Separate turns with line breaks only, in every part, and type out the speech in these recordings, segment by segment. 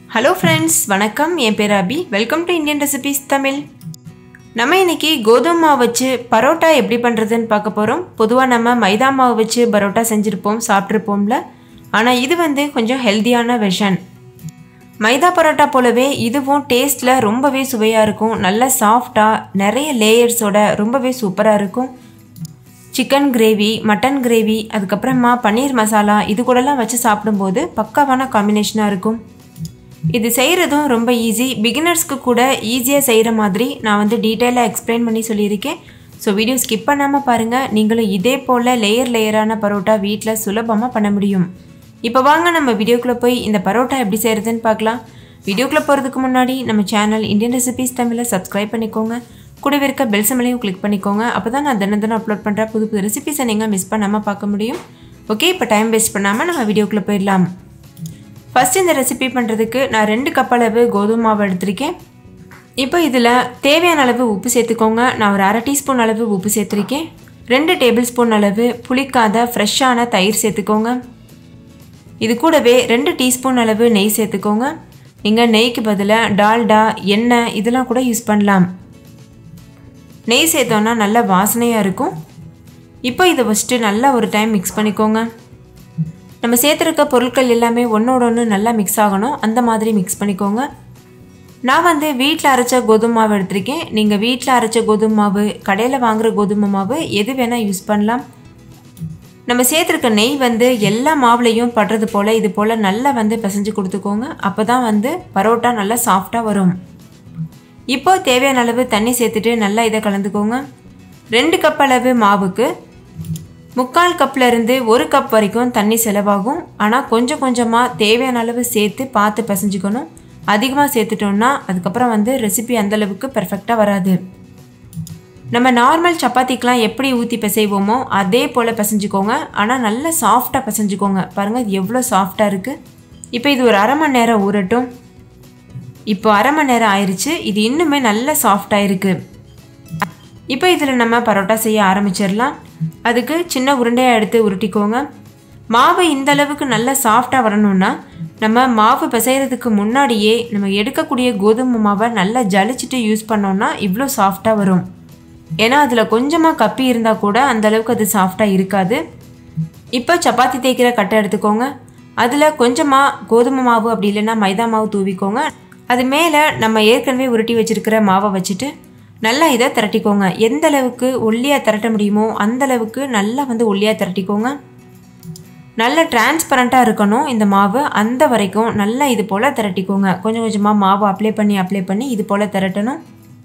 hello friends வணக்கம் என் பேர் Abhi welcome to Indian recipes Tamil நம்ம இன்னைக்கு கோதுமை மாவு வச்சு பரோட்டா எப்படி பண்ணுறதுன்னு பார்க்க போகிறோம் பொதுவாக நம்ம மைதா மாவு வச்சு பரோட்டா செஞ்சுருப்போம் சாப்பிட்ருப்போம்ல ஆனால் இது வந்து கொஞ்சம் ஹெல்த்தியான வெர்ஷன் மைதா பரோட்டா போலவே இதுவும் டேஸ்ட்டில் ரொம்பவே சுவையாக இருக்கும் நல்ல சாஃப்டாக நிறைய லேயர்ஸோட ரொம்பவே சூப்பராக இருக்கும் சிக்கன் கிரேவி மட்டன் கிரேவி அதுக்கப்புறமா பன்னீர் மசாலா இது கூடலாம் வச்சு சாப்பிடும்போது பக்காவான காம்பினேஷனாக இருக்கும் இது செய்கிறதும் ரொம்ப ஈஸி பிகினர்ஸ்க்கு கூட ஈஸியாக செய்கிற மாதிரி நான் வந்து டீட்டெயிலாக எக்ஸ்பிளைன் பண்ணி சொல்லியிருக்கேன் ஸோ வீடியோ ஸ்கிப் பண்ணாமல் பாருங்கள் நீங்களும் இதே போல் லேயர் லேயரான பரோட்டா வீட்டில் சுலபமாக பண்ண முடியும் இப்போ வாங்க நம்ம வீடியோக்குள்ளே போய் இந்த பரோட்டா எப்படி செய்கிறதுன்னு பார்க்கலாம் வீடியோக்குள்ளே போகிறதுக்கு முன்னாடி நம்ம சேனல் இந்தியன் ரெசிபீஸ் தமிழை சப்ஸ்கிரைப் பண்ணிக்கோங்க கூடவே இருக்க பெல் சிம்மலையும் கிளிக் பண்ணிக்கோங்க அப்போ தான் நான் தினம் தினம் அப்லோட் பண்ணுற புது புது ரெசிபிஸை நீங்கள் மிஸ் பண்ணாமல் பார்க்க முடியும் ஓகே இப்போ டைம் வேஸ்ட் பண்ணாமல் நம்ம வீடியோக்குள்ளே போயிடலாம் ஃபஸ்ட் இந்த ரெசிபி பண்ணுறதுக்கு நான் ரெண்டு கப் அளவு கோதுமை மாவு எடுத்திருக்கேன் இப்போ இதில் தேவையான அளவு உப்பு சேர்த்துக்கோங்க நான் ஒரு அரை டீஸ்பூன் அளவு உப்பு சேர்த்துருக்கேன் ரெண்டு டேபிள் ஸ்பூன் அளவு புளிக்காத ஃப்ரெஷ்ஷான தயிர் சேர்த்துக்கோங்க இது கூடவே ரெண்டு டீஸ்பூன் அளவு நெய் சேர்த்துக்கோங்க நீங்கள் நெய்க்கு பதிலாக டால்டா எண்ணெய் இதெல்லாம் கூட யூஸ் பண்ணலாம் நெய் சேர்த்தோன்னா நல்ல வாசனையாக இருக்கும் இப்போ இதை ஃபஸ்ட்டு நல்லா ஒரு டைம் மிக்ஸ் பண்ணிக்கோங்க நம்ம சேர்த்துருக்க பொருட்கள் எல்லாமே ஒன்றோட ஒன்று நல்லா மிக்ஸ் ஆகணும் அந்த மாதிரி மிக்ஸ் பண்ணிக்கோங்க நான் வந்து வீட்டில் அரைச்ச கோதுமை மாவு எடுத்திருக்கேன் நீங்கள் வீட்டில் அரைச்ச கோதுமை மாவு கடையில் வாங்குகிற கோதுமை மாவு எது வேணால் யூஸ் பண்ணலாம் நம்ம சேர்த்துருக்க நெய் வந்து எல்லா மாவுலேயும் படுறது போல் இது போல் நல்லா வந்து பிசைஞ்சு கொடுத்துக்கோங்க அப்போ தான் வந்து பரோட்டா நல்லா சாஃப்டாக வரும் இப்போ தேவையான அளவு தண்ணி சேர்த்துட்டு நல்லா இதை கலந்துக்கோங்க ரெண்டு கப் அளவு மாவுக்கு முக்கால் கப்பில் இருந்து ஒரு கப் வரைக்கும் தண்ணி செலவாகும் ஆனால் கொஞ்சம் கொஞ்சமாக தேவையான அளவு சேர்த்து பார்த்து பிசைஞ்சுக்கணும் அதிகமாக சேர்த்துட்டோம்னா அதுக்கப்புறம் வந்து ரெசிபி அந்தளவுக்கு பெர்ஃபெக்டாக வராது நம்ம நார்மல் சப்பாத்திக்கெலாம் எப்படி ஊற்றி பிசைவோமோ அதே போல் பிசைஞ்சுக்கோங்க ஆனால் நல்லா சாஃப்டாக பிசைஞ்சுக்கோங்க பாருங்கள் இது எவ்வளோ சாஃப்டாக இருக்குது இப்போ இது ஒரு அரை மணி நேரம் ஊறட்டும் இப்போ அரை மணி நேரம் ஆயிடுச்சு இது இன்னுமே நல்ல சாஃப்டாக இருக்குது இப்போ இதில் நம்ம பரோட்டா செய்ய ஆரம்பிச்சிடலாம் அதுக்கு சின்ன உருண்டையாக எடுத்து உருட்டிக்கோங்க மாவு இந்த அளவுக்கு நல்லா சாஃப்டாக வரணும்னா நம்ம மாவு பிசைகிறதுக்கு முன்னாடியே நம்ம எடுக்கக்கூடிய கோதுமை மாவை நல்லா ஜலிச்சுட்டு யூஸ் பண்ணோம்னா இவ்வளோ சாஃப்டாக வரும் ஏன்னா அதில் கொஞ்சமாக கப்பி இருந்தால் கூட அந்தளவுக்கு அது சாஃப்டாக இருக்காது இப்போ சப்பாத்தி தேய்க்கிற கட்டை எடுத்துக்கோங்க அதில் கொஞ்சமாக கோதுமை மாவு அப்படி இல்லைன்னா மைதா மாவு தூவிக்கோங்க அது மேலே நம்ம ஏற்கனவே உருட்டி வச்சுருக்கிற மாவை வச்சுட்டு நல்லா இதை திரட்டிக்கோங்க எந்த அளவுக்கு ஒல்லியாக திரட்ட முடியுமோ அந்த அளவுக்கு நல்லா வந்து ஒல்லியாக திரட்டிக்கோங்க நல்ல டிரான்ஸ்பரண்ட்டாக இருக்கணும் இந்த மாவு அந்த வரைக்கும் நல்லா இது போல் திரட்டிக்கோங்க கொஞ்சம் கொஞ்சமாக மாவு அப்ளை பண்ணி அப்ளை பண்ணி இது போல் திரட்டணும்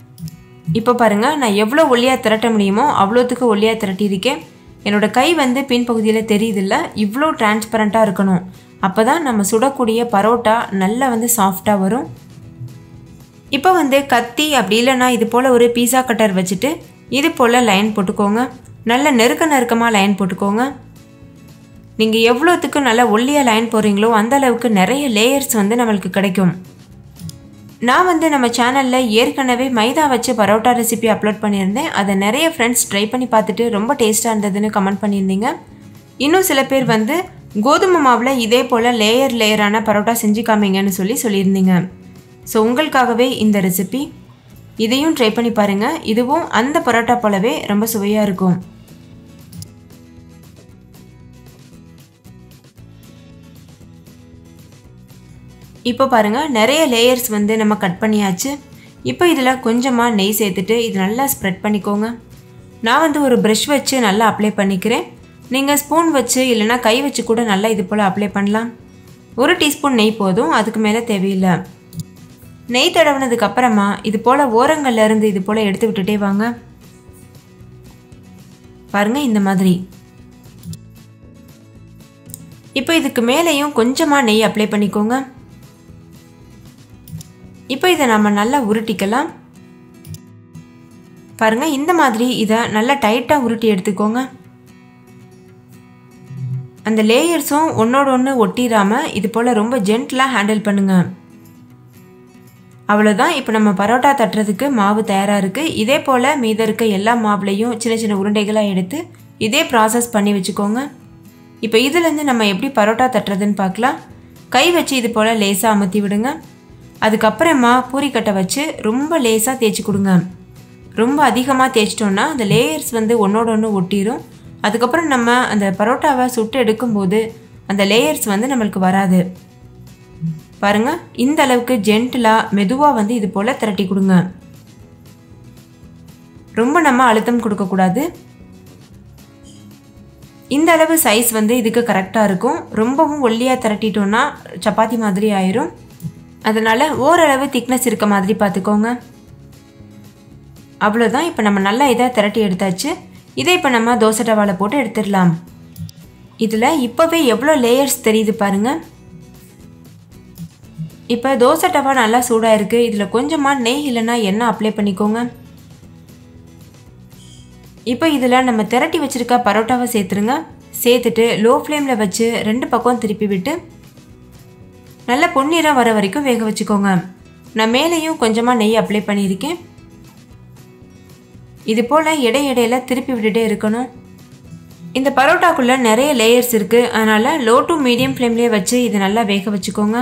இப்போ பாருங்கள் நான் எவ்வளோ ஒல்லியாக திரட்ட முடியுமோ அவ்வளோத்துக்கு ஒல்லியாக திரட்டியிருக்கேன் என்னோடய கை வந்து பின்பகுதியில் தெரியுதில்ல இவ்வளோ டிரான்ஸ்பரண்ட்டாக இருக்கணும் அப்போ தான் நம்ம சுடக்கூடிய பரோட்டா நல்லா வந்து சாஃப்டாக வரும் இப்போ வந்து கத்தி அப்படி இல்லைன்னா இது போல் ஒரு பீஸா கட்டர் வச்சுட்டு இது போல் லைன் போட்டுக்கோங்க நல்ல நெருக்க நெருக்கமாக லைன் போட்டுக்கோங்க நீங்கள் எவ்வளோத்துக்கு நல்லா ஒல்லியாக லைன் போடுறீங்களோ அந்த அளவுக்கு நிறைய லேயர்ஸ் வந்து நம்மளுக்கு கிடைக்கும் நான் வந்து நம்ம சேனலில் ஏற்கனவே மைதா வச்சு பரோட்டா ரெசிபி அப்லோட் பண்ணியிருந்தேன் அதை நிறைய ஃப்ரெண்ட்ஸ் ட்ரை பண்ணி பார்த்துட்டு ரொம்ப டேஸ்ட்டாக இருந்ததுன்னு கமெண்ட் பண்ணியிருந்தீங்க இன்னும் சில பேர் வந்து கோதுமை மாவில் இதே போல் லேயர் லேயரான பரோட்டா செஞ்சு காமிங்கன்னு சொல்லி சொல்லியிருந்தீங்க ஸோ உங்களுக்காகவே இந்த ரெசிபி இதையும் ட்ரை பண்ணி பாருங்கள் இதுவும் அந்த பரோட்டா போலவே ரொம்ப சுவையாக இருக்கும் இப்போ பாருங்கள் நிறைய லேயர்ஸ் வந்து நம்ம கட் பண்ணியாச்சு இப்போ இதில் கொஞ்சமாக நெய் சேர்த்துட்டு இது நல்லா ஸ்ப்ரெட் பண்ணிக்கோங்க நான் வந்து ஒரு ப்ரஷ் வச்சு நல்லா அப்ளை பண்ணிக்கிறேன் நீங்கள் ஸ்பூன் வச்சு இல்லைனா கை வச்சு கூட நல்லா இது போல் அப்ளை பண்ணலாம் ஒரு டீஸ்பூன் நெய் போதும் அதுக்கு மேலே தேவையில்லை நெய் தடவினதுக்கு அப்புறமா இது போல் ஓரங்கள்ல இருந்து இது போல் எடுத்து விட்டுட்டே வாங்க பாருங்க இந்த மாதிரி இப்போ இதுக்கு மேலேயும் கொஞ்சமாக நெய் அப்ளை பண்ணிக்கோங்க இப்போ இதை நம்ம நல்லா உருட்டிக்கலாம் பாருங்க இந்த மாதிரி இதை நல்லா டைட்டாக உருட்டி எடுத்துக்கோங்க அந்த லேயர்ஸும் ஒன்றோட ஒன்று ஒட்டிடாமல் இது போல் ரொம்ப ஜென்டலாக ஹேண்டில் பண்ணுங்கள் அவ்வளோதான் இப்போ நம்ம பரோட்டா தட்டுறதுக்கு மாவு தயாராக இருக்குது இதே போல் மீத இருக்க எல்லா மாவுலையும் சின்ன சின்ன உருண்டைகளாக எடுத்து இதே ப்ராசஸ் பண்ணி வச்சுக்கோங்க இப்போ இதுலேருந்து நம்ம எப்படி பரோட்டா தட்டுறதுன்னு பார்க்கலாம் கை வச்சு இது போல் லேசாக அமுத்தி விடுங்க அதுக்கப்புறமா பூரிக்கட்டை வச்சு ரொம்ப லேசாக தேய்ச்சி கொடுங்க ரொம்ப அதிகமாக தேய்ச்சிட்டோன்னா அந்த லேயர்ஸ் வந்து ஒன்றோட ஒன்று ஒட்டிடும் அதுக்கப்புறம் நம்ம அந்த பரோட்டாவை சுட்டு எடுக்கும்போது அந்த லேயர்ஸ் வந்து நம்மளுக்கு வராது பாருங்கள் இந்த அளவுக்கு ஜென்டிலாக மெதுவாக வந்து இது போல் திரட்டி கொடுங்க ரொம்ப நம்ம அழுத்தம் கொடுக்கக்கூடாது இந்த அளவு சைஸ் வந்து இதுக்கு கரெக்டாக இருக்கும் ரொம்பவும் ஒல்லியாக திரட்டிட்டோன்னா சப்பாத்தி மாதிரி ஆயிரும் அதனால் ஓரளவு திக்னஸ் இருக்க மாதிரி பார்த்துக்கோங்க அவ்வளோதான் இப்போ நம்ம நல்லா இதாக திரட்டி எடுத்தாச்சு இதை இப்போ நம்ம தோசை டவாவில் போட்டு எடுத்துடலாம் இதில் இப்போவே எவ்வளோ லேயர்ஸ் தெரியுது பாருங்கள் இப்போ தோசை டவா நல்லா சூடாக இருக்குது இதில் கொஞ்சமாக நெய் இல்லைன்னா எண்ணெய் அப்ளை பண்ணிக்கோங்க இப்போ இதில் நம்ம திரட்டி வச்சுருக்க பரோட்டாவை சேர்த்துருங்க சேர்த்துட்டு லோ ஃப்ளேமில் வச்சு ரெண்டு பக்கம் திருப்பி விட்டு நல்ல பொன்னிறம் வர வரைக்கும் வேக வச்சுக்கோங்க நான் மேலேயும் கொஞ்சமாக நெய் அப்ளை பண்ணியிருக்கேன் இது போல் இடை இடையில திருப்பி விட்டுட்டே இருக்கணும் இந்த பரோட்டாக்குள்ளே நிறைய லேயர்ஸ் இருக்குது அதனால் லோ டு மீடியம் ஃப்ளேம்லேயே வச்சு இதை நல்லா வேக வச்சுக்கோங்க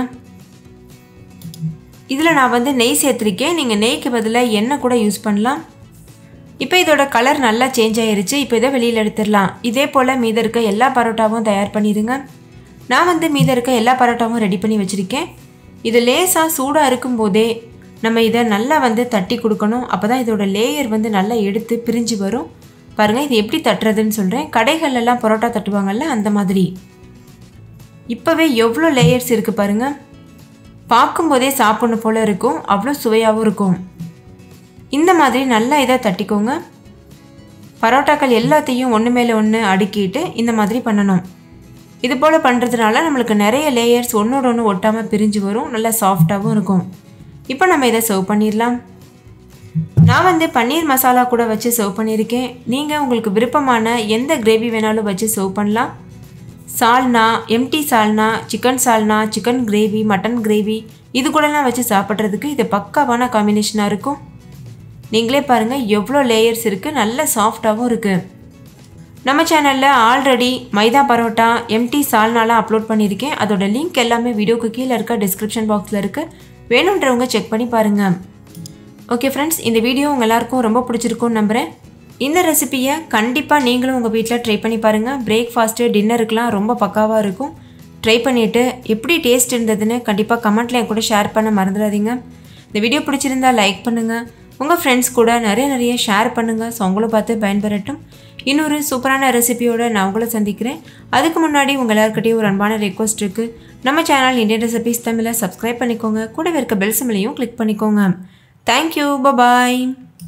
இதில் நான் வந்து நெய் சேர்த்துருக்கேன் நீங்கள் நெய்க்கு பதிலாக எண்ணெய் கூட யூஸ் பண்ணலாம் இப்போ இதோட கலர் நல்லா சேஞ்ச் ஆயிருச்சு இப்போ இதை வெளியில் எடுத்துடலாம் இதே போல் மீத இருக்க எல்லா பரோட்டாவும் தயார் பண்ணிடுங்க நான் வந்து மீத இருக்க எல்லா பரோட்டாவும் ரெடி பண்ணி வச்சுருக்கேன் இது லேசாக சூடாக இருக்கும்போதே நம்ம இதை நல்லா வந்து தட்டி கொடுக்கணும் அப்போ தான் இதோட லேயர் வந்து நல்லா எடுத்து பிரிஞ்சு வரும் பாருங்கள் இது எப்படி தட்டுறதுன்னு சொல்கிறேன் கடைகள்லாம் பரோட்டா தட்டுவாங்கல்ல அந்த மாதிரி இப்போவே எவ்வளோ லேயர்ஸ் இருக்குது பாருங்கள் பார்க்கும்போதே சாப்பிடணும் போல் இருக்கும் அவ்வளோ சுவையாகவும் இருக்கும் இந்த மாதிரி நல்லா இதை தட்டிக்கோங்க பரோட்டாக்கள் எல்லாத்தையும் ஒன்று மேலே ஒன்று அடுக்கிட்டு இந்த மாதிரி பண்ணணும் இது போல் பண்ணுறதுனால நம்மளுக்கு நிறைய லேயர்ஸ் ஒன்றோட ஒன்று ஒட்டாமல் பிரிஞ்சு வரும் நல்லா சாஃப்டாகவும் இருக்கும் இப்போ நம்ம இதை சர்வ் பண்ணிடலாம் நான் வந்து பன்னீர் மசாலா கூட வச்சு சர்வ் பண்ணியிருக்கேன் நீங்கள் உங்களுக்கு விருப்பமான எந்த கிரேவி வேணாலும் வச்சு சர்வ் பண்ணலாம் சால்னா எம்டி சால்னா சிக்கன் சால்னா சிக்கன் கிரேவி மட்டன் கிரேவி இது கூடலாம் வச்சு சாப்பிட்றதுக்கு இது பக்காவான காம்பினேஷனாக இருக்கும் நீங்களே பாருங்கள் எவ்வளோ லேயர்ஸ் இருக்குது நல்ல சாஃப்டாகவும் இருக்குது நம்ம சேனலில் ஆல்ரெடி மைதா பரோட்டா எம்டி சால்னாலாம் அப்லோட் பண்ணியிருக்கேன் அதோட லிங்க் எல்லாமே வீடியோக்கு கீழே இருக்க டிஸ்கிரிப்ஷன் பாக்ஸில் இருக்குது வேணுன்றவங்க செக் பண்ணி பாருங்கள் ஓகே ஃப்ரெண்ட்ஸ் இந்த வீடியோ உங்கள் எல்லாருக்கும் ரொம்ப பிடிச்சிருக்கும்னு நம்புகிறேன் இந்த ரெசிபியை கண்டிப்பாக நீங்களும் உங்கள் வீட்டில் ட்ரை பண்ணி பாருங்கள் பிரேக்ஃபாஸ்ட்டு டின்னருக்குலாம் ரொம்ப பக்காவாக இருக்கும் ட்ரை பண்ணிவிட்டு எப்படி டேஸ்ட் இருந்ததுன்னு கண்டிப்பாக கமெண்ட்டில் என் கூட ஷேர் பண்ண மறந்துடாதீங்க இந்த வீடியோ பிடிச்சிருந்தா லைக் பண்ணுங்கள் உங்கள் ஃப்ரெண்ட்ஸ் கூட நிறைய நிறைய ஷேர் பண்ணுங்கள் ஸோ அவங்களும் பார்த்து பயன்பெறட்டும் இன்னொரு சூப்பரான ரெசிபியோட நான் உங்களை சந்திக்கிறேன் அதுக்கு முன்னாடி உங்கள் எல்லாருக்கிட்டையும் ஒரு அன்பான ரெக்வஸ்ட் இருக்குது நம்ம சேனல் இந்தியன் ரெசிபிஸ் தமிழை சப்ஸ்கிரைப் பண்ணிக்கோங்க கூடவே இருக்க பெல் சிம்லையும் கிளிக் பண்ணிக்கோங்க தேங்க்யூ பபாய்